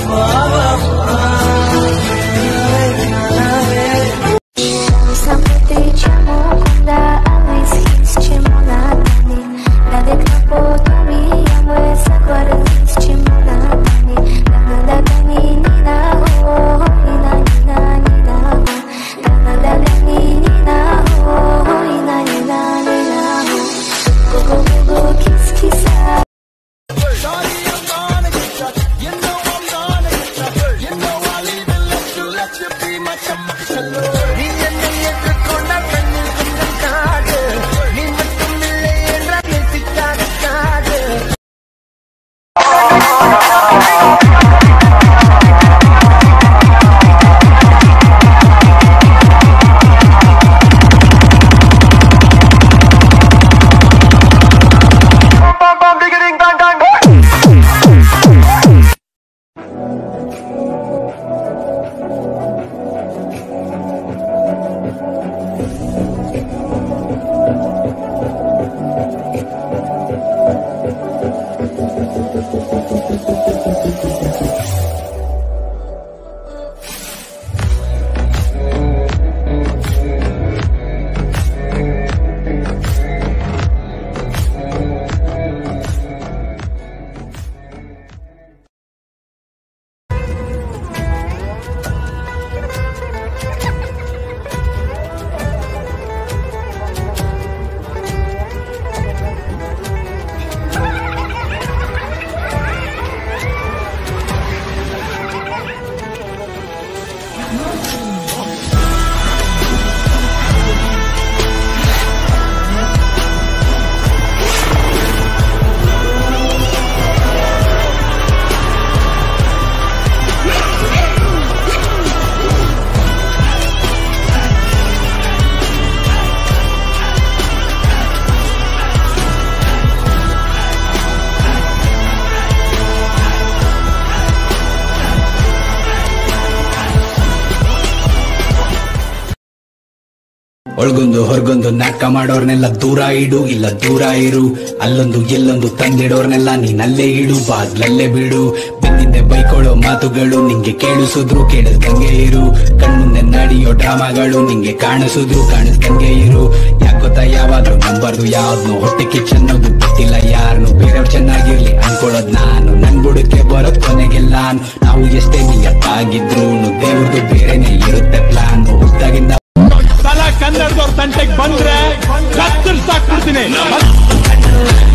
Zamknięty ciemogunda, ale z ciemolami Nawet na potomie, ja moje zakwary z ciemolami Dana da ni ni na ho, ina ni na ni na ho Dana da ni ni na ho, ina ni na ni na ho Go go go go kiss kiss ah. ಒಳಗೊಂದು ಹೊರಗೊಂದು ನಾಟಕ ಮಾಡೋರ್ನೆಲ್ಲ ದೂರ ಇಡು ಇಲ್ಲ ದೂರ ಇರು ಅಲ್ಲೊಂದು ಎಲ್ಲೊಂದು ತಂದಿಡೋರ್ನೆಲ್ಲ ನೀನಲ್ಲೇ ಇಡು ಬಾಗ್ಲಲ್ಲೇ ಬಿಡು ಬೆನ್ನಿಂದೆ ಬೈಕೊಳ್ಳೋ ಮಾತುಗಳು ನಿಂಗೆ ಕೇಳಿಸಿದ್ರು ಕೇಳಿಸ್ದಂಗೆ ಇರು ಕಣ್ಮುಂದೆ ನಡೆಯೋ ಡ್ರಾಮಾಗಳು ನಿಂಗೆ ಕಾಣಿಸಿದ್ರು ಕಾಣಿಸ್ದಂಗೆ ಇರು ಯಾಕೊತ್ತಾ ಯಾವಾಗ್ಲೂ ನಂಬರ್ದು ಯಾವ್ದು ಹೊಟ್ಟೆ ಕಿಚ್ ಅನ್ನೋದು ಗೊತ್ತಿಲ್ಲ ಯಾರನ್ನು ಬೇರೆಯವ್ರು ಚೆನ್ನಾಗಿರ್ಲಿ ಅನ್ಕೊಳ್ಳೋದ್ ನಾನು ನನ್ ಬುಡಕ್ಕೆ ಬರೋದ್ ಕೊನೆಗೆಲ್ಲ ನಾವು ಎಷ್ಟೇ ನಿಯತ್ತಾಗಿದ್ರು ದೇವ್ರದ್ದು ಬೇರೆನೆ ಇರುತ್ತೆ ಪ್ಲಾನ್ ಹುಟ್ಟಾಗಿಂದ ಸಲ ಕನ್ನಡದವ್ರ ತಂಟೆಗೆ ಬಂದ್ರೆ ಕತ್ತರಿಸಾಕ್ಬಿಡ್ತೀನಿ